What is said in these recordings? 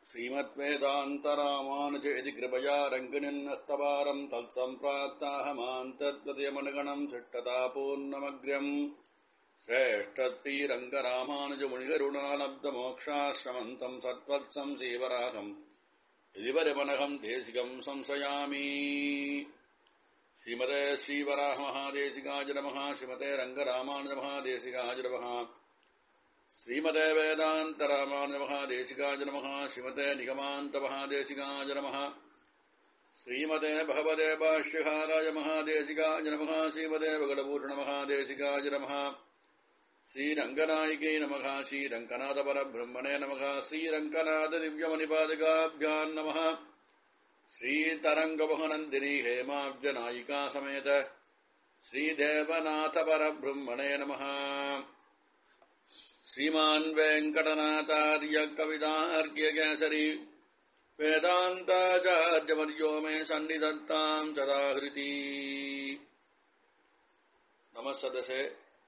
श्रीमद्वेदान्तरामानुजेति कृपया रङ्गिनिन्नस्तवारम् तत्सम्प्राप्ताहमान्तद्वदयमनुगणम् शिष्टतापूर्णमग्र्यम् श्रेष्ठश्रीरङ्गरामानुजमुनिगरुणालब्धमोक्षाश्रमन्तम् सत्त्वत्सम् श्रीवराहम् यदिवरमनघम् देशिकम् संशयामि श्रीमते श्रीवराहमहादेशिकाय नमः श्रीमते रङ्गरामानुजमहादेशिकाय नमः श्रीमते वेदान्तरामानुजमहादेशिकाय नमः श्रीमते निगमान्तमहादेशिकाय नमः श्रीमते भगवते भाष्यहाराय महादेशिकाय नमः श्रीमते भगवभूषणमहादेशिकाय नमः श्रीरङ्गनायिकै नमः श्रीरङ्कनाथपरब्रह्मणे नमः श्रीरङ्कनाथदिव्यमणिपादकाभ्याम् नमः श्रीतरङ्गमहनन्दिनी हेमाब्जनायिका समेत श्रीदेवनाथपरब्रह्मणे नमः श्रीमान् वेङ्कटनाथार्य कवितार्क्यकेसरी वेदान्ताचार्यवर्यो मे सन्निधत्ताम् सदाहृति நமசதசே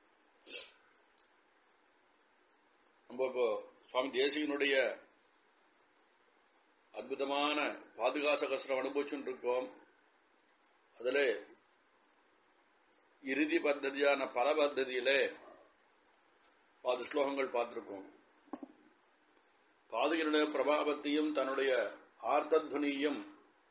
நம்ம இப்போ சுவாமி தேசிகனுடைய அற்புதமான பாதுகாச கஷ்டம் அனுபவிச்சுட்டு இருக்கோம் அதுல இறுதி பத்ததியான பல பத்ததியிலே பாது ஸ்லோகங்கள் பார்த்திருக்கோம் பாதுகளுடைய பிரபாவத்தையும் தன்னுடைய ஆர்த்தத்வனியும்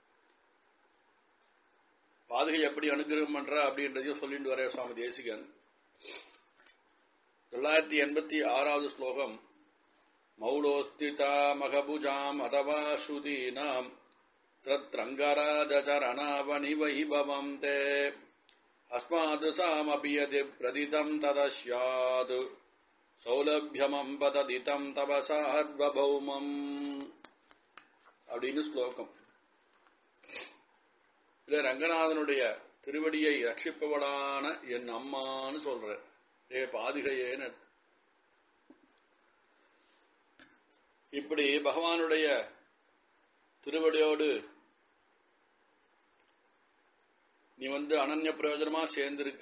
பாதுகை எப்படி அனுகிரகம் பண்ற அப்படின்றதையும் சொல்லிட்டு வர சுவாமி தேசிகன் தொள்ளாயிரத்தி எண்பத்தி ஆறாவது ஸ்லோகம் மௌலோஸ்திதா மகபுஜாம் அதவா ஸ்ருதீனாம் தத்ரங்கராஜரணாவணி வைபவம் தே அஸ்மாது சாமபி யதி பிரதிதம் ததஸ்யாது சௌலபியமம் பததிதம் தவ சார்வபௌமம் அப்படின்னு ஸ்லோகம் இதுல ரங்கநாதனுடைய திருவடியை ரட்சிப்பவளான என் அம்மான்னு சொல்ற ஏ பாதுகையேன்னு இப்படி பகவானுடைய திருவடியோடு நீ வந்து அனன்ய பிரயோஜனமா சேர்ந்திருக்க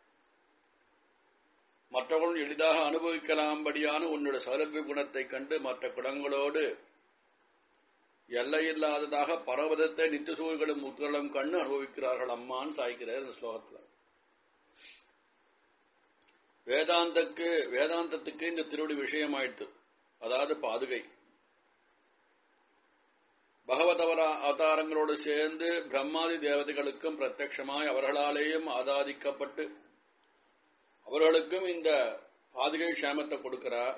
மற்றவர்களும் எளிதாக அனுபவிக்கலாம்படியான உன்னுடைய சௌலபிய குணத்தை கண்டு மற்ற குணங்களோடு எல்லையில்லாததாக பரவதத்தை நித்தியசூர்களும் முற்களும் கண்ணு அனுபவிக்கிறார்கள் அம்மான்னு சாய்க்கிறார் இந்த ஸ்லோகத்துல வேதாந்தக்கு வேதாந்தத்துக்கு இந்த திருவடி விஷயமாயிடுத்து அதாவது பாதுகை பகவதவர அவதாரங்களோடு சேர்ந்து பிரம்மாதி தேவதைகளுக்கும் பிரத்யட்சமாய் அவர்களாலேயும் ஆதாதிக்கப்பட்டு அவர்களுக்கும் இந்த பாதுகை க்ஷேமத்தை கொடுக்கிறார்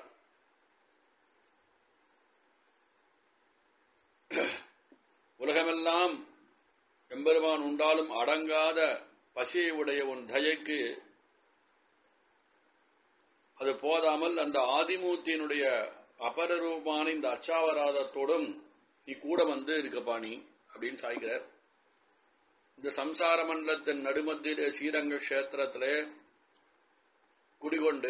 உலகமெல்லாம் எம்பெருமான் உண்டாலும் அடங்காத பசியை உடைய உன் தயைக்கு அது போதாமல் அந்த ஆதிமூர்த்தியினுடைய அபரரூபமான இந்த அச்சாவராதத்தோடும் நீ கூட வந்து இருக்கப்பா நீ அப்படின்னு சாய்கிறார் இந்த சம்சார மண்டலத்தின் நடுமத்தியிலே ஸ்ரீரங்க கஷேத்திரத்திலே குடிகொண்டு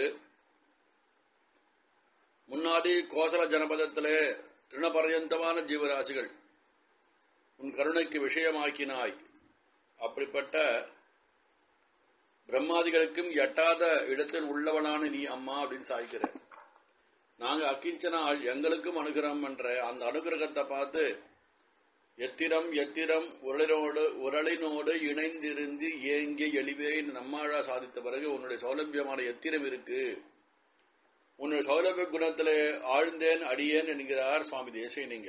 முன்னாடி கோசல ஜனபதத்திலே திருணபர்யந்தமான ஜீவராசிகள் உன் கருணைக்கு விஷயமாக்கினாய் அப்படிப்பட்ட பிரம்மாதிகளுக்கும் எட்டாத இடத்தில் உள்ளவனான நீ அம்மா அப்படின்னு சாய்க்கிற நாங்க அக்கிஞ்சனால் எங்களுக்கும் அனுகிரகம் பண்ற அந்த அனுகிரகத்தை பார்த்து எத்திரம் எத்திரம் உரளினோடு உரளினோடு இணைந்திருந்து ஏங்கிய எளிவே நம்மாழா சாதித்த பிறகு உன்னுடைய சௌலபியமான எத்திரம் இருக்கு உன்னுடைய சௌலபிய குணத்திலே ஆழ்ந்தேன் அடியேன் என்கிறார் சுவாமி தேசிய நீங்க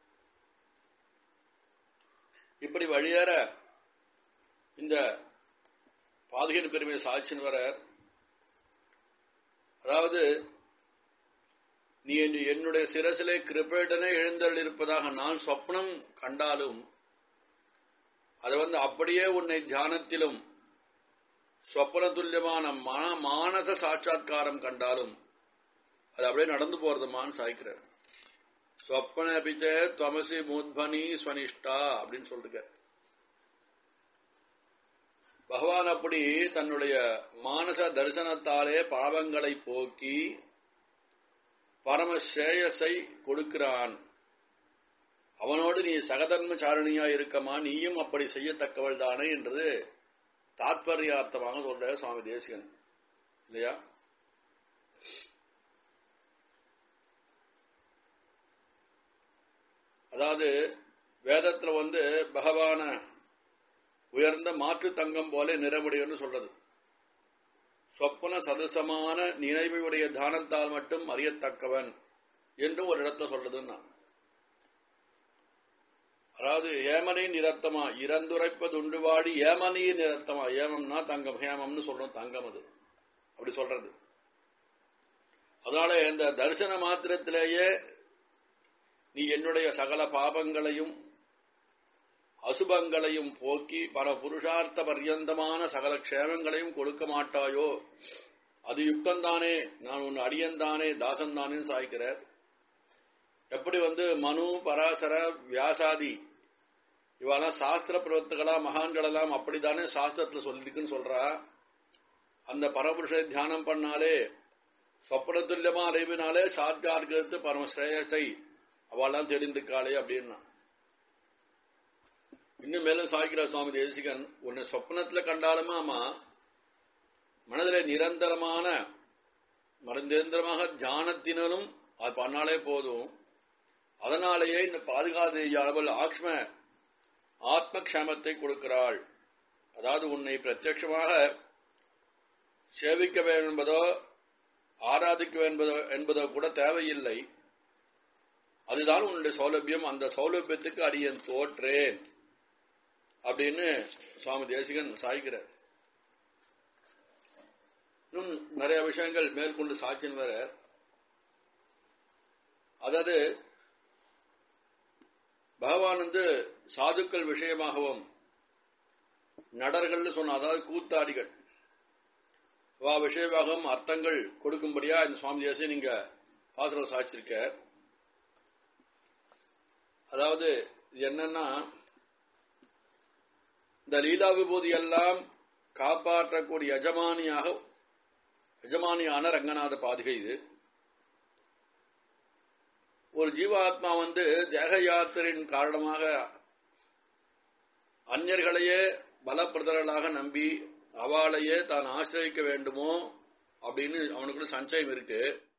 இப்படி வழியேற இந்த பாதுகின் பெருமையை சாட்சின்னு வர அதாவது நீ என்னுடைய சிரசிலே கிருபேடனே எழுந்தள் இருப்பதாக நான் சொப்னம் கண்டாலும் அது வந்து அப்படியே உன்னை தியானத்திலும் சொப்பன துல்லியமான மானச சாட்சா்காரம் கண்டாலும் அது அப்படியே நடந்து போறதுமான்னு சாய்க்கிறார் சொப்பன பிச்ச துவமசி மூத்பனி ஸ்வனிஷ்டா அப்படின்னு சொல்லிருக்க பகவான் அப்படி தன்னுடைய மானச தரிசனத்தாலே பாவங்களை போக்கி பரமஸ்ரேயஸை கொடுக்கிறான் அவனோடு நீ சகதர்ம சாரணியா இருக்கமா நீயும் அப்படி செய்யத்தக்கவள் தானே என்றது தாத்பரியார்த்தமாக சொல்ற சுவாமி தேசிகன் இல்லையா அதாவது வேதத்துல வந்து பகவான உயர்ந்த மாற்று தங்கம் போல நிறமுடையன்னு சொல்றது சொப்பன சதசமான நினைவுடைய தானத்தால் மட்டும் அறியத்தக்கவன் என்றும் ஒரு இடத்துல சொல்றதுன்னா அதாவது ஏமனை நிரத்தமா இறந்துரைப்பது உண்டு வாடி ஏமனி நிரத்தமா ஏமம்னா தங்கம் ஹேமம்னு சொல்றோம் தங்கம் அது அப்படி சொல்றது அதனால இந்த தரிசன மாத்திரத்திலேயே நீ என்னுடைய சகல பாபங்களையும் அசுபங்களையும் போக்கி பல புருஷார்த்த பர்யந்தமான சகல க்ஷேமங்களையும் கொடுக்க மாட்டாயோ அது யுக்தந்தானே நான் உன் அடியந்தானே தாசன்தானே சாய்க்கிறார் எப்படி வந்து மனு பராசர வியாசாதி இவெல்லாம் சாஸ்திர பிரவர்த்தகளா மகான்களெல்லாம் அப்படித்தானே சாஸ்திரத்துல சொல்லிருக்குன்னு சொல்றா அந்த பரபுருஷை தியானம் பண்ணாலே சொப்பனத்துல்யமா அறிவினாலே சாத்கார்கத்து பரமஸ்ரேயசை அவெல்லாம் தெரிந்துக்காளே அப்படின்னா இன்னும் மேலும் சாய்கிற சுவாமி தேசிகன் உன்னை சொப்னத்துல கண்டாலுமே ஆமா மனதில் நிரந்தரமான நிரந்தரமாக தியானத்தினரும் அது பண்ணாலே போதும் அதனாலேயே இந்த பாதுகாத்து அளவில் ஆக்ஷ்ம ஆத்ம க்ஷேமத்தை கொடுக்கிறாள் அதாவது உன்னை பிரத்யட்சமாக சேவிக்க வேண்டும் என்பதோ ஆராதிக்க என்பதோ என்பதோ கூட தேவையில்லை அதுதான் உன்னுடைய சௌலபியம் அந்த சௌலபியத்துக்கு அடியன் தோற்றேன் அப்படின்னு சுவாமி தேசிகன் சாய்க்கிறார் இன்னும் நிறைய விஷயங்கள் மேற்கொண்டு சாட்சியம் வேற அதாவது பகவான் வந்து சாதுக்கள் விஷயமாகவும் நடர்கள் சொன்ன அதாவது கூத்தாடிகள் வா விஷயமாகவும் அர்த்தங்கள் கொடுக்கும்படியா இந்த சுவாமி தேசிய நீங்க பாசுரம் சாட்சிருக்க அதாவது என்னன்னா இந்த லீலா விபூதி எல்லாம் காப்பாற்றக்கூடிய எஜமானியாக எஜமானியான ரங்கநாத பாதுகை இது ஒரு ஜீவாத்மா வந்து தேக யாத்திரையின் காரணமாக அந்நியர்களையே பலப்பிரதர்களாக நம்பி அவளையே தான் ஆசிரியக்க வேண்டுமோ அப்படின்னு அவனுக்குள்ள சஞ்சயம் இருக்கு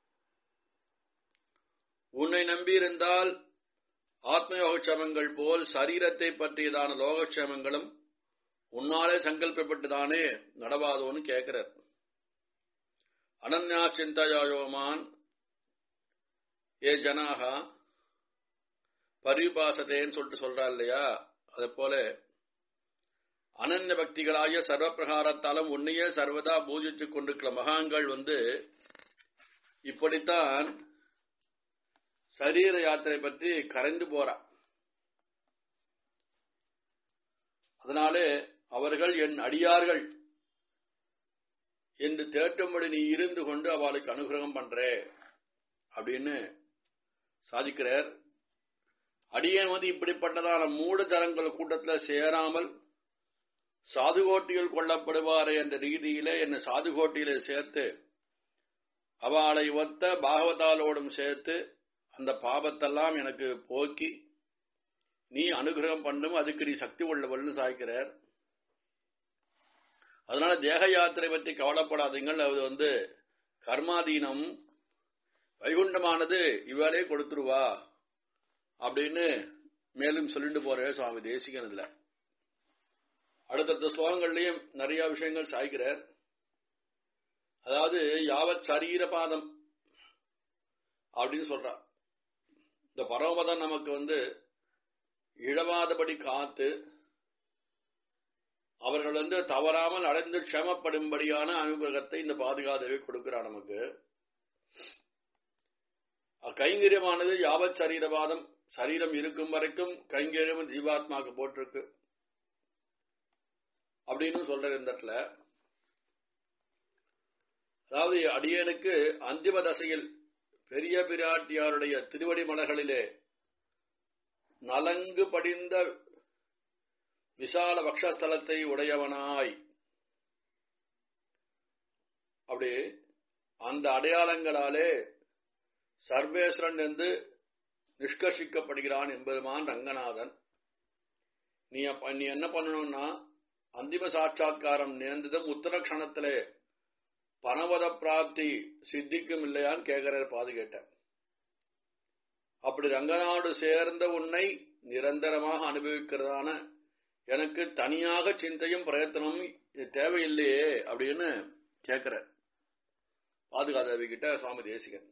உன்னை நம்பியிருந்தால் ஆத்மயோகக்ஷேமங்கள் போல் சரீரத்தை பற்றியதான லோகக்ஷேமங்களும் உன்னாலே சங்கல்பப்பட்டுதானே நடவாதோன்னு கேட்கிறார் அனன்யா சிந்தையாயோமான் ஏ ஜனாகா பரிபாசத்தேன்னு சொல்லிட்டு சொல்றா இல்லையா அதே போல அனன்ய பக்திகளாகிய சர்வ பிரகாரத்தாலும் உன்னையே சர்வதா பூஜித்துக் கொண்டிருக்கிற மகான்கள் வந்து இப்படித்தான் சரீர யாத்திரை பற்றி கரைந்து போறா அதனாலே அவர்கள் என் அடியார்கள் என்று தேட்டும்படி நீ இருந்து கொண்டு அவளுக்கு அனுகிரகம் பண்றே அப்படின்னு சாதிக்கிறார் அடியன் வந்து இப்படிப்பட்டதான மூடதரங்கள் கூட்டத்தில் சேராமல் சாதுகோட்டியில் கொள்ளப்படுவாரே என்ற ரீதியிலே என்னை சாதுகோட்டியிலே சேர்த்து அவளை ஒத்த பாகவதாலோடும் சேர்த்து அந்த பாபத்தெல்லாம் எனக்கு போக்கி நீ அனுகிரகம் பண்ணும் அதுக்கு நீ சக்தி உள்ளவள்னு சாய்க்கிறார் அதனால தேக யாத்திரை பற்றி கவலைப்படாதீங்கள் அது வந்து கர்மாதீனம் வைகுண்டமானது இவளே கொடுத்துருவா அப்படின்னு மேலும் சொல்லிட்டு போற சுவாமி தேசிகன் இல்ல அடுத்தடுத்த ஸ்லோகங்கள்லயும் நிறைய விஷயங்கள் சாய்க்கிறார் அதாவது யாவத் சரீர பாதம் அப்படின்னு சொல்றா இந்த பரமபதம் நமக்கு வந்து இழவாதபடி காத்து அவர்கள் வந்து தவறாமல் அடைந்து க்ஷமப்படும்படியான அனுகிரகத்தை இந்த பாதுகாதவை கொடுக்கிறார் நமக்கு கைங்கரியமானது யாவத் சரீரவாதம் சரீரம் இருக்கும் வரைக்கும் கைங்கரியம் ஜீவாத்மாக்கு போட்டிருக்கு அப்படின்னு சொல்ற இந்த இடத்துல அதாவது அடியனுக்கு அந்திம தசையில் பெரிய பிராட்டியாருடைய திருவடி மலர்களிலே நலங்கு படிந்த விசால பக்ஷஸ்தலத்தை உடையவனாய் அப்படி அந்த அடையாளங்களாலே சர்வேஸ்வரன் என்று நிஷ்கர்ஷிக்கப்படுகிறான் என்பதுமான் ரங்கநாதன் நீ நீ என்ன பண்ணணும்னா அந்திம சாட்சா்காரம் நேர்ந்ததும் உத்தர கணத்திலே பணவத பிராப்தி சித்திக்கும் இல்லையான்னு கேட்கிறார் பாது கேட்டேன் அப்படி ரங்கநாடு சேர்ந்த உன்னை நிரந்தரமாக அனுபவிக்கிறதான எனக்கு தனியாக சிந்தையும் பிரயத்தனமும் இது தேவையில்லையே அப்படின்னு கேட்கிற பாதுகாதேவி கிட்ட சுவாமி தேசிகன்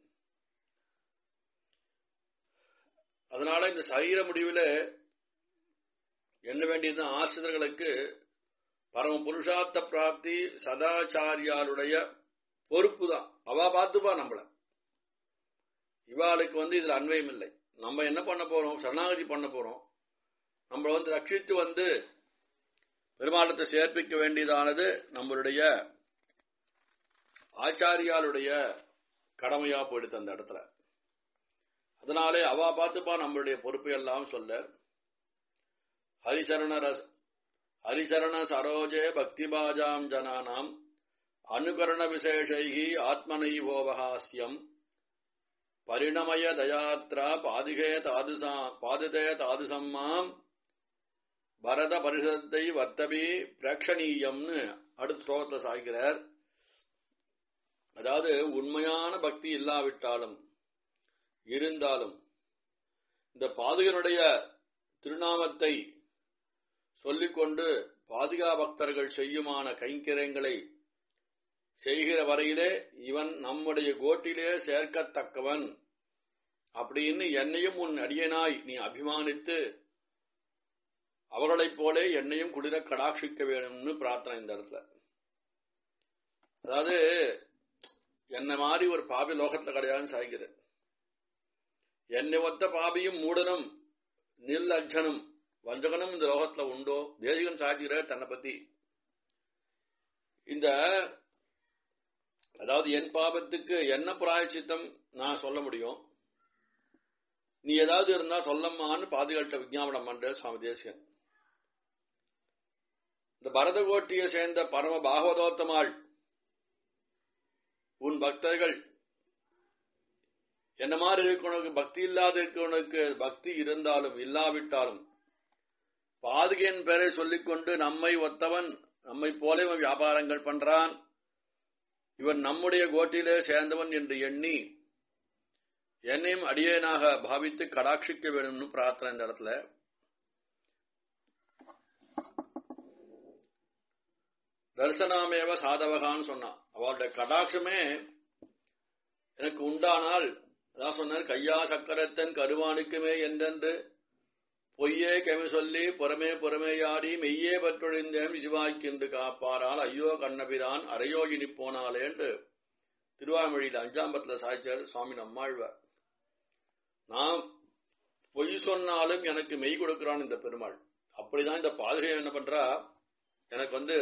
அதனால இந்த சரீர முடிவில் என்ன வேண்டியது ஆசிரியர்களுக்கு பரம புருஷார்த்த பிராப்தி சதாச்சாரியாருடைய பொறுப்பு தான் அவ பார்த்துப்பா நம்மள இவாளுக்கு வந்து இதுல அன்வயம் இல்லை நம்ம என்ன பண்ண போறோம் சரணாகதி பண்ண போறோம் நம்மளை வந்து ரட்சித்து வந்து பெருமாளத்தை சேர்ப்பிக்க வேண்டியதானது நம்மளுடைய ஆச்சாரியாளுடைய கடமையா போயிடுது அந்த இடத்துல அதனாலே அவா பார்த்துப்பா நம்மளுடைய பொறுப்பை எல்லாம் சொல்ல ஹரிசரண ரச ஹரிசரண சரோஜே பக்திபாஜாம் ஜனானாம் அனுகரண விசேஷைகி ஆத்மனைவோபகாஸ்யம் பரிணமய தயாத்ரா பாதிகே தாதுசா பாதுதே தாதுசம்மாம் பரத பரிஷத்தை வர்த்தபி பிரேக்ஷணீயம்னு அடுத்த ஸ்லோகத்தில் சாய்கிறார் அதாவது உண்மையான பக்தி இல்லாவிட்டாலும் இருந்தாலும் இந்த பாதுகனுடைய திருநாமத்தை சொல்லிக்கொண்டு பாதுகா பக்தர்கள் செய்யுமான கைங்கரியங்களை செய்கிற வரையிலே இவன் நம்முடைய கோட்டிலே சேர்க்கத்தக்கவன் அப்படின்னு என்னையும் உன் அடியனாய் நீ அபிமானித்து அவர்களைப் போலே என்னையும் குளிர கடாட்சிக்க வேணும்னு பிரார்த்தனை இந்த இடத்துல அதாவது என்ன மாதிரி ஒரு பாபி லோகத்துல கிடையாதுன்னு சாய்க்கிறேன் என்னை ஒத்த பாபியும் மூடனும் நில் அஜனும் வஞ்சகனும் இந்த லோகத்துல உண்டோ தேசிகன் சாட்சிகிற தன்னை பத்தி இந்த அதாவது என் பாபத்துக்கு என்ன பிராயச்சித்தம் நான் சொல்ல முடியும் நீ ஏதாவது இருந்தா சொல்லம்மான்னு பாதுகாட்ட விஜாபனம் பண்ற சுவாமி தேசிகன் இந்த பரதகோட்டியை சேர்ந்த பரம பாகவதோத்தமாள் உன் பக்தர்கள் என்ன மாதிரி இருக்கவனுக்கு பக்தி இல்லாத இருக்கவனுக்கு பக்தி இருந்தாலும் இல்லாவிட்டாலும் பாதுகையின் பேரை சொல்லிக்கொண்டு நம்மை ஒத்தவன் நம்மை போல இவன் வியாபாரங்கள் பண்றான் இவன் நம்முடைய கோட்டிலே சேர்ந்தவன் என்று எண்ணி என்னையும் அடியேனாக பாவித்து கடாட்சிக்க வேணும்னு பிரார்த்தனை இந்த இடத்துல தரிசனாமேவ சாதவகான்னு சொன்னான் அவளுடைய கடாட்சமே எனக்கு உண்டானால் அதான் சொன்னார் கையா சக்கரத்தன் கருவானுக்குமே என்றென்று பொய்யே கெமி சொல்லி புறமே புறமேயாடி மெய்யே பற்றொழிந்தேன் இதுவாய்க்கின்று காப்பாரால் ஐயோ கண்ணபிரான் அரையோகினி போனாலேன்று திருவாமொழியில் அஞ்சாம் பத்துல சாய்ச்சார் சுவாமி நம்மாழ்வார் நாம் பொய் சொன்னாலும் எனக்கு மெய் கொடுக்கிறான் இந்த பெருமாள் அப்படிதான் இந்த பாதுகை என்ன பண்றா எனக்கு வந்து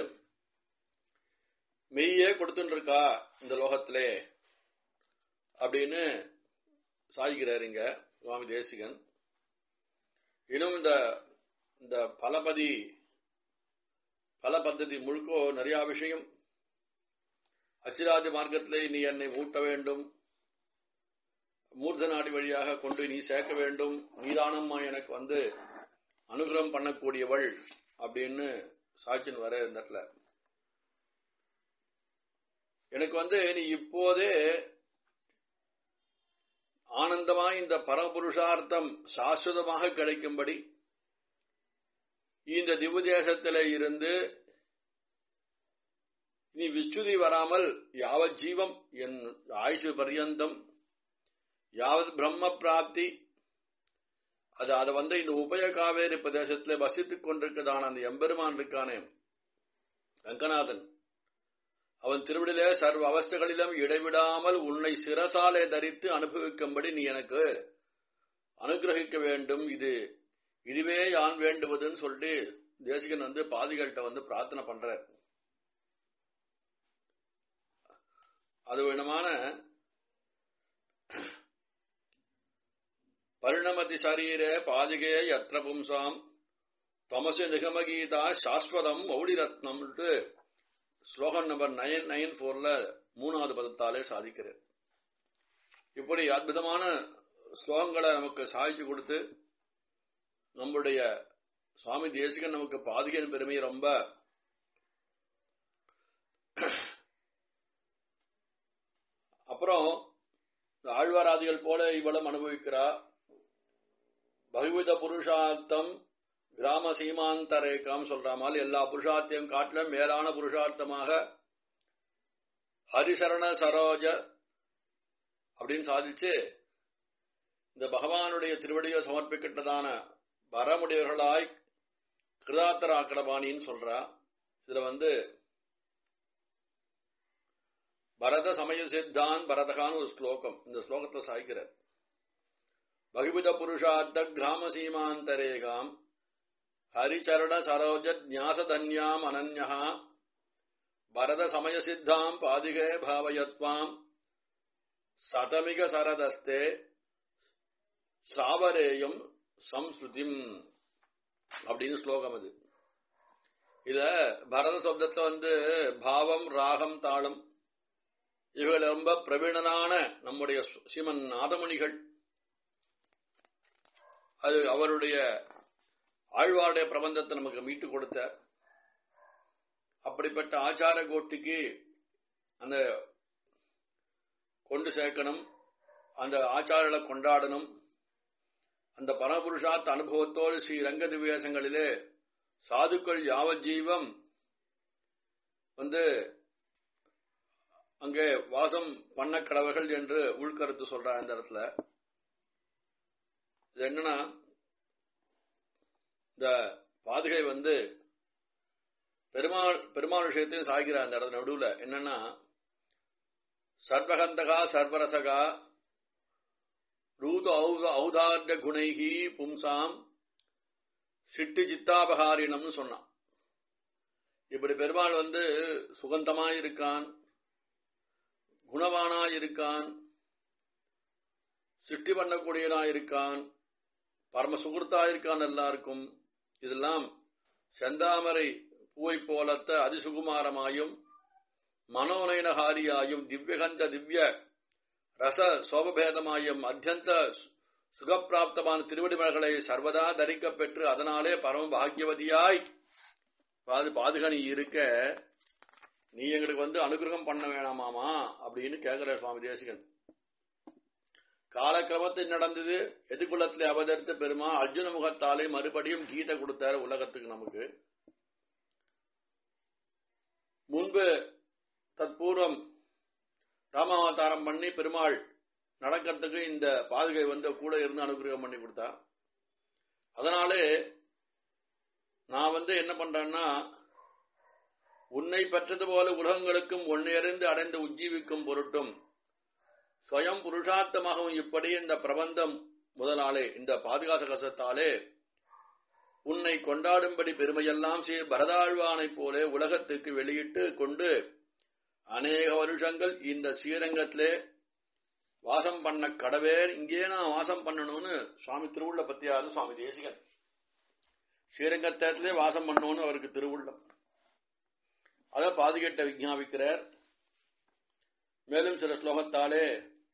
மெய்யே கொடுத்துட்டு இருக்கா இந்த லோகத்திலே அப்படின்னு சாய்கிறார் இங்க சுவாமி தேசிகன் இன்னும் இந்த இந்த பலபதி பல பദ്ധதி முழுக்கோ நிறைய விஷயம் அச்சிராஜ மார்க்கத்திலே நீ என்னை ஊட்ட வேண்டும் மூர்த்த நாடி வழியாக கொண்டு நீ சேர்க்க வேண்டும் நீதானம்மா எனக்கு வந்து அனுகிரகம் பண்ணக்கூடியவள் அப்படின்னு சாட்சின் வர இந்த இடத்துல எனக்கு வந்து நீ இப்போதே ஆனந்தமாய் இந்த பரமபுருஷார்த்தம் சாஸ்வதமாக கிடைக்கும்படி இந்த திவ்யதேசத்திலே இருந்து நீ விச்சுதி வராமல் யாவத் ஜீவம் என் ஆயுசு பர்யந்தம் யாவத் பிரம்ம பிராப்தி அது அதை வந்து இந்த உபய காவேரி பிரதேசத்திலே வசித்துக் கொண்டிருக்கிறதான அந்த எம்பெருமான் இருக்கானே ரங்கநாதன் அவன் திருவிடிலே சர்வ அவஸ்தைகளிலும் இடைவிடாமல் உன்னை சிரசாலே தரித்து அனுபவிக்கும்படி நீ எனக்கு அனுகிரகிக்க வேண்டும் இது இதுவே யான் வேண்டுவதுன்னு சொல்லிட்டு தேசிகன் வந்து பாதிகள்கிட்ட வந்து பிரார்த்தனை பண்ற அது விதமான பரிணமதி சரீரே பாதிகே யத்ர பும்சாம் தமசு நிகமகீதா சாஸ்வதம் மௌடிரத்னம்ட்டு ஸ்லோகம் நம்பர் நைன் நைன் போர்ல மூணாவது பதத்தாலே சாதிக்கிறார் இப்படி அற்புதமான ஸ்லோகங்களை நமக்கு சாதிச்சு கொடுத்து நம்முடைய சுவாமி தேசிகன் நமக்கு பாதுகையின் பெருமை ரொம்ப அப்புறம் ஆழ்வாராதிகள் போல இவளும் அனுபவிக்கிறா பகுவித புருஷார்த்தம் கிராம சீமாந்தரேகாம் சொல்ற மாதிரி எல்லா புருஷார்த்தையும் காட்டிலும் மேலான புருஷார்த்தமாக ஹரிசரண சரோஜ அப்படின்னு சாதிச்சு இந்த பகவானுடைய திருவடியை சமர்ப்பிக்கிட்டதான வரமுடையவர்களாய் கிருதாத்தராக்கடபாணின்னு சொல்றா இதுல வந்து பரத சமய சித்தான் பரதகான்னு ஒரு ஸ்லோகம் இந்த ஸ்லோகத்தை சாய்க்கிறார் பகுவித புருஷார்த்த கிராம சீமாந்தரேகாம் ஹரிச்சரண சரோஜ ஞாசதன்யாம் அனன்யா பரத சமய சித்தாம் பாதிகே பாவயத்வாம் சதமிக சரதஸ்தே சாவரேயம் சம்ஸ்ருதிம் அப்படின்னு ஸ்லோகம் அது இத பரத சப்தத்துல வந்து பாவம் ராகம் தாளம் இவர்கள் ரொம்ப பிரவீணனான நம்முடைய சிமன் நாதமணிகள் அது அவருடைய ஆழ்வாருடைய பிரபந்தத்தை நமக்கு மீட்டு கொடுத்த அப்படிப்பட்ட ஆச்சார கோட்டிக்கு அந்த கொண்டு சேர்க்கணும் அந்த ஆச்சாரங்களை கொண்டாடணும் அந்த பரமபுருஷாத் அனுபவத்தோடு ஸ்ரீ ரங்க திவ்யாசங்களிலே சாதுக்கள் யாவஜீவம் வந்து அங்கே வாசம் பண்ண கடவர்கள் என்று உள்கருத்து சொல்ற அந்த இடத்துல இது என்னன்னா இந்த பாதுகை வந்து பெருமாள் பெருமாள் விஷயத்தையும் சாய்கிற அந்த இடத்துல நடுவுல என்னன்னா சர்வகந்தகா சர்வரசகா ரூத ஔதார்ய குணைகி பும்சாம் சிட்டு சித்தாபகாரினம்னு சொன்னான் இப்படி பெருமாள் வந்து சுகந்தமாயிருக்கான் குணவானாயிருக்கான் சிருஷ்டி பண்ணக்கூடியனாயிருக்கான் பரம சுகிருத்தாயிருக்கான் எல்லாருக்கும் இதெல்லாம் செந்தாமரை பூவை போலத்த அதிசுகுமாரமாயும் மனோநயனகாரியாயும் திவ்யகந்த திவ்ய ரச சோபபேதமாயும் அத்தியந்த சுகப்பிராப்தமான திருவடிமல்களை சர்வதா தரிக்கப் பெற்று அதனாலே பரம பாகியவதியாய் பாது பாதுகனி இருக்க நீ எங்களுக்கு வந்து அனுகிரகம் பண்ண வேணாமாமா அப்படின்னு கேட்கிற சுவாமி தேசிகன் காலக்கிரமத்தில் நடந்தது எதிர்குலத்திலே அவதரித்த பெருமா அர்ஜுன முகத்தாலே மறுபடியும் கீதை கொடுத்தாரு உலகத்துக்கு நமக்கு முன்பு தற்பூர்வம் ராமாவதாரம் பண்ணி பெருமாள் நடக்கிறதுக்கு இந்த பாதுகை வந்து கூட இருந்து அனுகிரகம் பண்ணி கொடுத்தா அதனாலே நான் வந்து என்ன பண்றேன்னா உன்னை பெற்றது போல உலகங்களுக்கும் ஒன்னையறிந்து அடைந்து உஜ்ஜீவிக்கும் பொருட்டும் ஸ்வயம் புருஷார்த்தமாகவும் இப்படி இந்த பிரபந்தம் முதலாலே இந்த பாதுகாச கசத்தாலே உன்னை கொண்டாடும்படி பெருமையெல்லாம் செய்ய பரதாழ்வானைப் போல உலகத்துக்கு வெளியிட்டு கொண்டு அநேக வருஷங்கள் இந்த ஸ்ரீரங்கத்திலே வாசம் பண்ண கடவேர் இங்கே நான் வாசம் பண்ணணும்னு சுவாமி திருவுள்ள பத்தியாவது சுவாமி தேசிகன் ஸ்ரீரங்கத்திலே வாசம் பண்ணணும்னு அவருக்கு திருவுள்ளம் அதை பாதுகேட்ட விஜாபிக்கிறார் மேலும் சில ஸ்லோகத்தாலே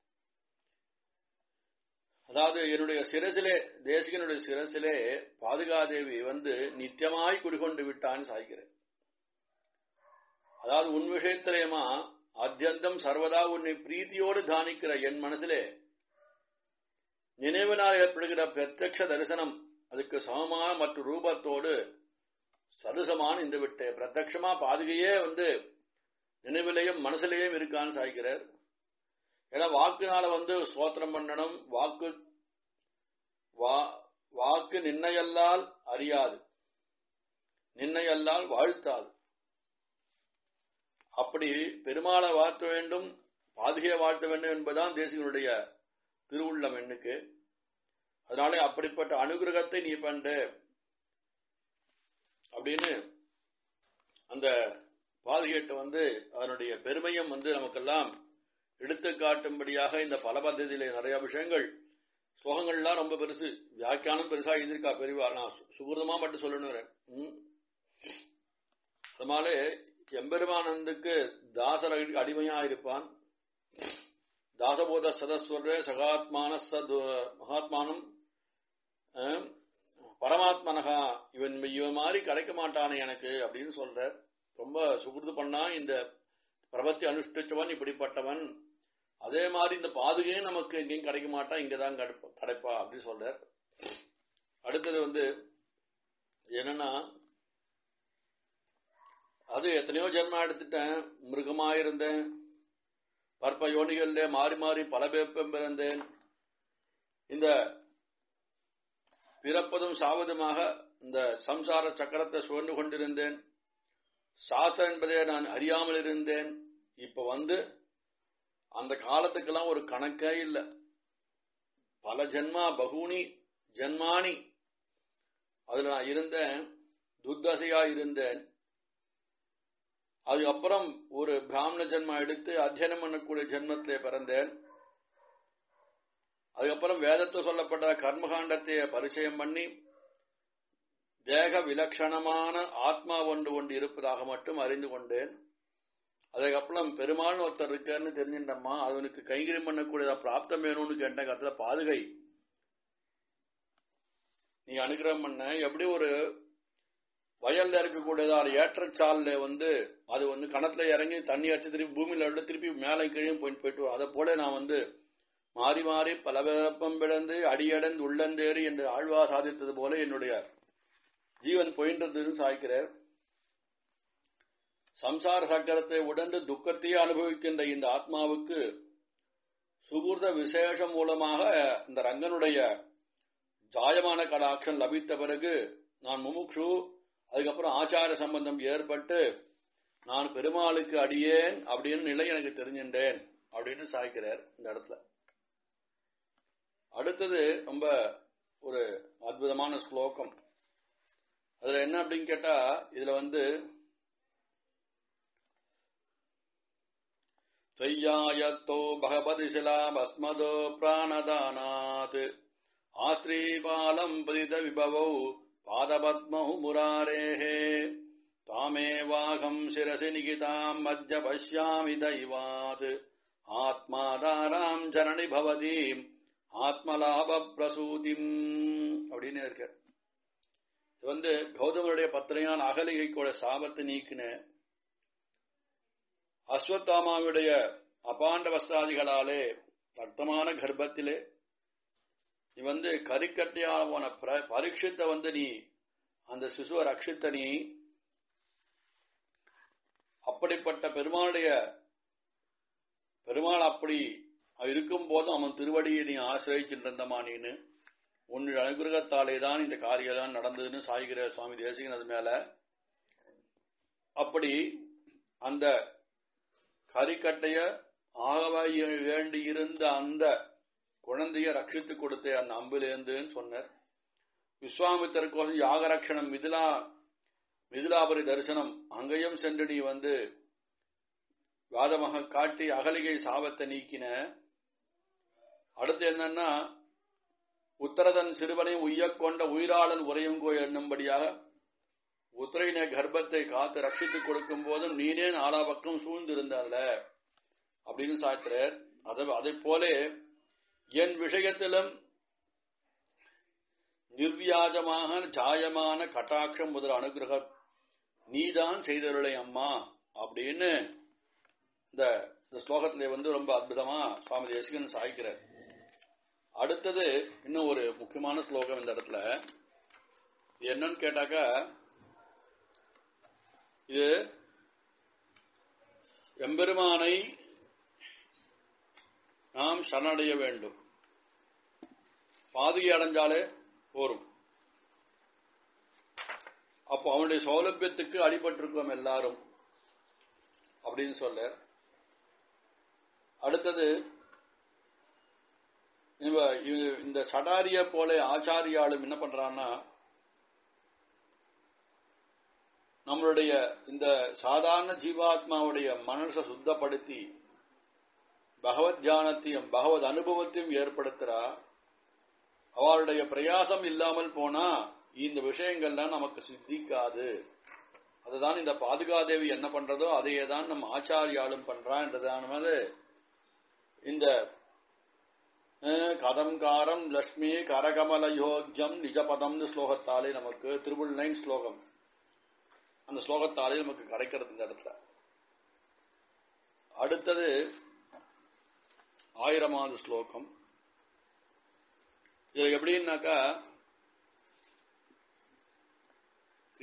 அதாவது என்னுடைய சிரசிலே தேசிகனுடைய சிரசிலே பாதுகாதேவி வந்து நித்தியமாய் குடிகொண்டு விட்டான்னு சாய்கிறேன் அதாவது உன் விஷயத்திலேமா அத்தியந்தம் சர்வதா உன்னை பிரீத்தியோடு தானிக்கிற என் மனதிலே நினைவினால் ஏற்படுகிற பிரத்யக்ஷ தரிசனம் அதுக்கு சமமான மற்ற ரூபத்தோடு சதுசமான இந்த விட்டு பிரத்யட்சமா பாதுகையே வந்து நினைவிலையும் மனசுலையும் இருக்கான்னு சாய்க்கிறார் ஏன்னா வாக்குனால வந்து சோத்திரம் பண்ணணும் வாக்கு வாக்கு நின்னையல்லால் அறியாது நின்னையல்லால் வாழ்த்தாது அப்படி பெருமாளை வாழ்த்த வேண்டும் பாதுகையை வாழ்த்த வேண்டும் என்பதுதான் தேசிகனுடைய திருவுள்ளம் எண்ணுக்கு அதனாலே அப்படிப்பட்ட அனுகிரகத்தை நீ பண்ற அப்படின்னு அந்த பாதுகேட்டை வந்து அதனுடைய பெருமையும் வந்து நமக்கெல்லாம் எடுத்து காட்டும்படியாக இந்த பல பദ്ധதியில நிறைய விஷயங்கள் ஸ்லோகங்கள்லாம் ரொம்ப பெருசு வியாக்கியானம் பெருசா எழுதியிருக்கா பெரியவா நான் சுகிருதமா மட்டும் சொல்லணும் அதனாலே எம்பெருமானந்துக்கு தாசர அடிமையா இருப்பான் தாசபோத சதஸ்வர சகாத்மான சத் மகாத்மானம் பரமாத்மனகா இவன் இவன் மாதிரி கிடைக்க மாட்டானே எனக்கு அப்படின்னு சொல்ற ரொம்ப சுகிருது பண்ணா இந்த பிரபத்தி அனுஷ்டிச்சவன் இப்படிப்பட்டவன் அதே மாதிரி இந்த பாதுகையும் நமக்கு எங்கேயும் கிடைக்க மாட்டான் இங்கதான் கிடைப்பா அப்படின்னு சொல்றார் அடுத்தது வந்து என்னன்னா அது எத்தனையோ ஜென்மம் எடுத்துட்டேன் மிருகமா இருந்தேன் பற்ப யோனிகள்ல மாறி மாறி பல பேப்பம் பிறந்தேன் இந்த பிறப்பதும் சாவதுமாக இந்த சம்சார சக்கரத்தை சுழண்டு கொண்டிருந்தேன் சாஸ்திரம் என்பதை நான் அறியாமல் இருந்தேன் இப்ப வந்து அந்த காலத்துக்கெல்லாம் ஒரு கணக்கே இல்லை பல ஜென்மா பகூனி ஜென்மானி அதுல நான் இருந்தேன் துர்தசையா இருந்தேன் அதுக்கப்புறம் ஒரு பிராமண ஜென்மா எடுத்து அத்தியனம் பண்ணக்கூடிய ஜென்மத்திலே பிறந்தேன் அதுக்கப்புறம் வேதத்தில் சொல்லப்பட்ட கர்மகாண்டத்தை பரிச்சயம் பண்ணி தேக விலட்சணமான ஆத்மா ஒன்று கொண்டு இருப்பதாக மட்டும் அறிந்து கொண்டேன் அதுக்கப்புறம் பெருமாள் ஒருத்தர் இருக்காருன்னு தெரிஞ்சிட்டம்மா அவனுக்கு கைங்கரியம் பண்ணக்கூடிய பிராப்தம் வேணும்னு கேட்ட கருத்துல பாதுகை நீ அனுகிரகம் பண்ண எப்படி ஒரு வயல்ல இருக்கக்கூடியதான ஏற்றச்சால்ல வந்து அது வந்து கணத்துல இறங்கி தண்ணி அடிச்சு திருப்பி பூமியில விட திருப்பி மேலே கீழே போயிட்டு போயிட்டு அதை போல நான் வந்து மாறி மாறி பல வெப்பம் பிறந்து அடியடந்து உள்ளந்தேறி என்று ஆழ்வா சாதித்தது போல என்னுடைய ஜீவன் போயின்றதுன்னு சாய்க்கிறார் சம்சார சக்கரத்தை உடந்து துக்கத்தையே அனுபவிக்கின்ற இந்த ஆத்மாவுக்கு சுகூர்த விசேஷம் மூலமாக இந்த ரங்கனுடைய ஜாயமான கடாட்சம் லபித்த பிறகு நான் முமுக்ஷு அதுக்கப்புறம் ஆச்சார சம்பந்தம் ஏற்பட்டு நான் பெருமாளுக்கு அடியேன் அப்படின்னு நிலை எனக்கு தெரிஞ்சின்றேன் அப்படின்னு சாய்க்கிறார் இந்த இடத்துல அடுத்தது ரொம்ப ஒரு அற்புதமான ஸ்லோகம் அதுல என்ன அப்படின்னு கேட்டா இதுல வந்து त्वय्यायत्तो भगवति शिलाभस्मदो प्राणदानात् आश्रीपालम् परितविभवौ पादपद्मौ मुरारेः त्वामेवाहम् शिरसि निगिताम् मध्य पश्यामि दैवात् ஆத்மாதாராம் ஜனனி பவதீம் ஆத்மலாப பிரசூதிம் அப்படின்னு இருக்க இது வந்து கௌதமருடைய பத்திரையான அகலிகைக்கோட சாபத்தை நீக்கின அஸ்வத்தாமாவுடைய அபாண்ட வஸ்தாதிகளாலே ரத்தமான கர்ப்பத்திலே நீ வந்து கரிக்கட்டையால் போன பரீட்சித்த வந்து நீ அந்த சிசுவை ரட்சித்த நீ அப்படிப்பட்ட பெருமாளுடைய பெருமாள் அப்படி இருக்கும் போதும் அவன் திருவடியை நீ ஆசிரியிக்கின்றந்தமா நீனு உன்னுடைய அனுகிரகத்தாலே தான் இந்த காரியம் நடந்ததுன்னு சாய்கிற சுவாமி தேசிகன் அது மேல அப்படி அந்த கரிக்கட்டைய ஆக வேண்டி இருந்த அந்த குழந்தைய ரட்சித்து கொடுத்த அந்த அம்பிலேருந்துன்னு சொன்னார் விஸ்வாமித்தருக்கோசம் யாகரட்சணம் மிதிலா மிதிலாபுரி தரிசனம் அங்கேயும் சென்று நீ வந்து வாதமாக காட்டி அகலிகை சாபத்தை நீக்கின அடுத்து என்னன்னா உத்தரதன் சிறுவனை உய்யக் கொண்ட உயிராளன் உரையுங்கோ என்னும்படியாக உத்திரையின கர்ப்பத்தை காத்து ரட்சித்துக் கொடுக்கும் போதும் நீனே நாலா பக்கம் சூழ்ந்திருந்தால அப்படின்னு சாய்க்கிறார் அதை போல என் விஷயத்திலும் நிர்வியாஜமாக ஜாயமான கட்டாட்சம் முதல் அனுகிரகம் நீதான் செய்தருளை அம்மா அப்படின்னு இந்த ஸ்லோகத்திலே வந்து ரொம்ப அற்புதமா சுவாமி தேசிகன் சாய்க்கிறார் அடுத்தது இன்னும் ஒரு முக்கியமான ஸ்லோகம் இந்த இடத்துல என்னன்னு கேட்டாக்கா இது எம்பெருமானை நாம் சரணடைய வேண்டும் பாதுகை அடைஞ்சாலே போரும் அப்போ அவனுடைய சௌலபியத்துக்கு அடிபட்டிருக்கோம் எல்லாரும் அப்படின்னு சொல்ல அடுத்தது இந்த சடாரிய போல ஆச்சாரியாலும் என்ன பண்றான்னா நம்மளுடைய இந்த சாதாரண ஜீவாத்மாவுடைய மனசை சுத்தப்படுத்தி பகவத் தியானத்தையும் பகவத் அனுபவத்தையும் ஏற்படுத்துறா அவளுடைய பிரயாசம் இல்லாமல் போனா இந்த விஷயங்கள்லாம் நமக்கு சித்திக்காது அதுதான் இந்த பாதுகாதேவி என்ன பண்றதோ அதையே தான் நம்ம ஆச்சாரியாலும் பண்றான்றதானது இந்த கதம் காரம் லட்சுமி கரகமல யோக்கியம் நிஜபதம்னு ஸ்லோகத்தாலே நமக்கு திருபுள் நைன் ஸ்லோகம் அந்த ஸ்லோகத்தாலே நமக்கு கிடைக்கிறது இந்த இடத்துல அடுத்தது ஆயிரமாவது ஸ்லோகம் இது எப்படின்னாக்கா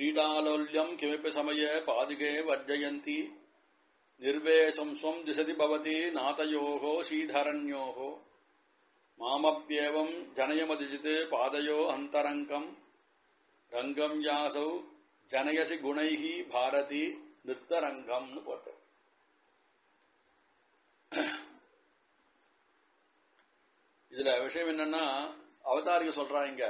क्रीडालोल्यम् किमपि समये पादिके वर्जयन्ति निर्वेशं स्वं दिशति भवति नातयोः श्रीधरण्योः मामप्येवम् जनयमदिजित् पादयो अन्तरङ्गम् ரங்கம் யாசௌ ஜனயசி குணைஹி பாரதி நித்தரங்கம்னு போட்டு இதுல விஷயம் என்னன்னா அவதாரிக சொல்றாங்க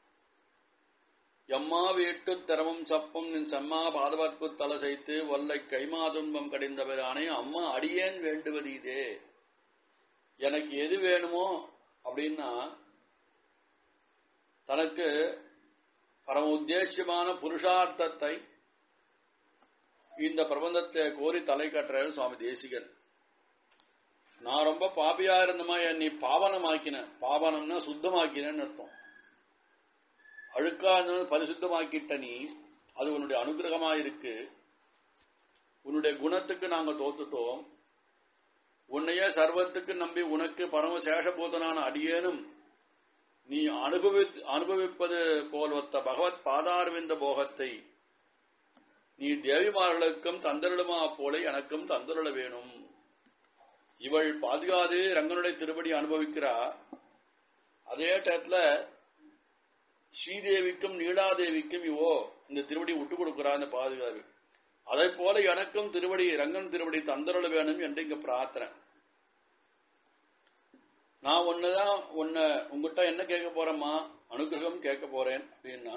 எம்மா வீட்டு திறமும் சப்பும் நின் செம்மா பாதவர்க்கு தலை செய்து ஒல்லை கைமா துன்பம் கடிந்தவரானே அம்மா அடியேன் வேண்டுவது இதே எனக்கு எது வேணுமோ அப்படின்னா தனக்கு பரம உத்தேசியமான புருஷார்த்தத்தை இந்த பிரபந்தத்தை கோரி தலை கட்டுறாரு சுவாமி தேசிகன் நான் ரொம்ப பாபியா இருந்தமா என்னை பாவனமாக்கின பாவனம்னா சுத்தமாக்கினேன்னு அர்த்தம் அழுக்கா பரிசுத்தமாக்கிட்ட நீ அது உன்னுடைய அனுகிரகமா இருக்கு உன்னுடைய குணத்துக்கு நாங்க தோத்துட்டோம் உன்னையே சர்வத்துக்கு நம்பி உனக்கு பரம சேஷபூதனான அடியேனும் நீ அனுபவி அனுபவிப்பது போல் ஒத்த பகவத் பாதார்விந்த போகத்தை நீ தேவிமார்களுக்கும் தந்தருளுமா போல எனக்கும் தந்தருள வேணும் இவள் பாதுகாது ரங்கனுடைய திருப்படி அனுபவிக்கிறா அதே டயத்துல ஸ்ரீதேவிக்கும் நீலாதேவிக்கும் இவோ இந்த திருவடி விட்டு கொடுக்கிறா இந்த பாதுகாது அதை போல எனக்கும் திருவடி ரங்கன் திருவடி தந்தருள வேணும் என்று இங்க பிரார்த்தனை நான் ஒண்ணுதான் உன்னை உங்ககிட்ட என்ன கேட்க போறேம்மா அனுகிரகம் கேட்க போறேன் அப்படின்னா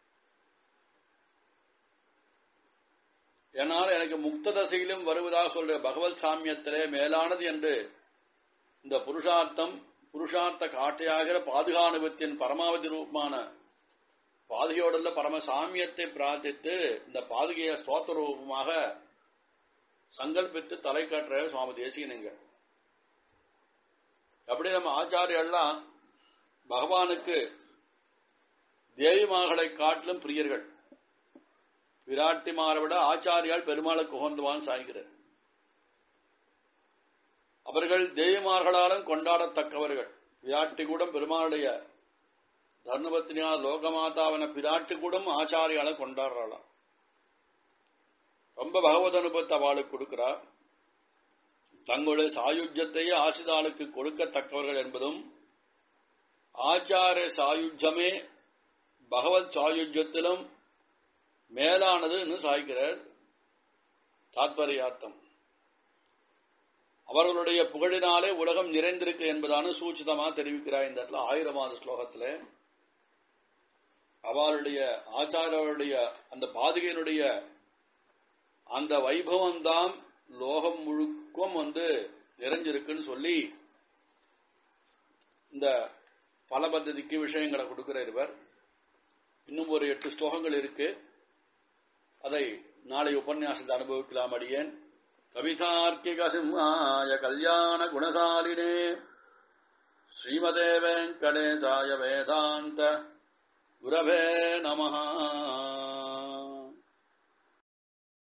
என்னால் எனக்கு முக்த தசையிலும் வருவதாக சொல்ற பகவத் சாமியத்திலே மேலானது என்று இந்த புருஷார்த்தம் புருஷார்த்த காட்டையாகிற பாதுகானுபத்தின் பரமாவதி ரூபமான பாதுகையோடுள்ள பரம சாமியத்தை பிரார்த்தித்து இந்த பாதுகைய ஸ்தோத்திர ரூபமாக சங்கல்பித்து தலை காட்டுற சுவாமி தேசிகனுங்க அப்படி நம்ம ஆச்சாரியெல்லாம் பகவானுக்கு தேவிமார்களை காட்டிலும் பிரியர்கள் விராட்டிமாரை விட ஆச்சாரியால் பெருமாளை குகந்துவான் சாய்கிறார் அவர்கள் தேவிமார்களாலும் கொண்டாடத்தக்கவர்கள் விராட்டி கூட பெருமாளுடைய தர்மபத்தினியா லோகமாதாவன பிராட்டி கூட ஆச்சாரியால கொண்டாடுறாளாம் ரொம்ப பகவத் அனுபவத்தை அவளுக்கு கொடுக்கிறார் தங்களுடைய சாயுஜ்யத்தையே ஆசிதாளுக்கு கொடுக்கத்தக்கவர்கள் என்பதும் ஆச்சார சாயுஜ்யமே பகவத் சாயுஜ்யத்திலும் மேலானதுன்னு சாய்க்கிறார் தாத்பரியார்த்தம் அவர்களுடைய புகழினாலே உலகம் நிறைந்திருக்கு என்பதான சூச்சிதமா தெரிவிக்கிறார் இந்த இடத்துல ஆயிரமாவது ஸ்லோகத்துல அவளுடைய ஆச்சாரருடைய அந்த பாதுகையினுடைய அந்த வைபவம் தான் லோகம் முழுக்கும் வந்து நிறைஞ்சிருக்குன்னு சொல்லி இந்த பல பദ്ധதிக்கு விஷயங்களை கொடுக்கிற இவர் இன்னும் ஒரு எட்டு ஸ்லோகங்கள் இருக்கு அதை நாளை உபன்யாசத்தை அனுபவிக்கலாம் அடியேன் கவிதார்க்கிக சிம்ஹாய கல்யாண குணசாலினே ஸ்ரீமதே வெங்கடேசாய வேதாந்த குரவே நமஹா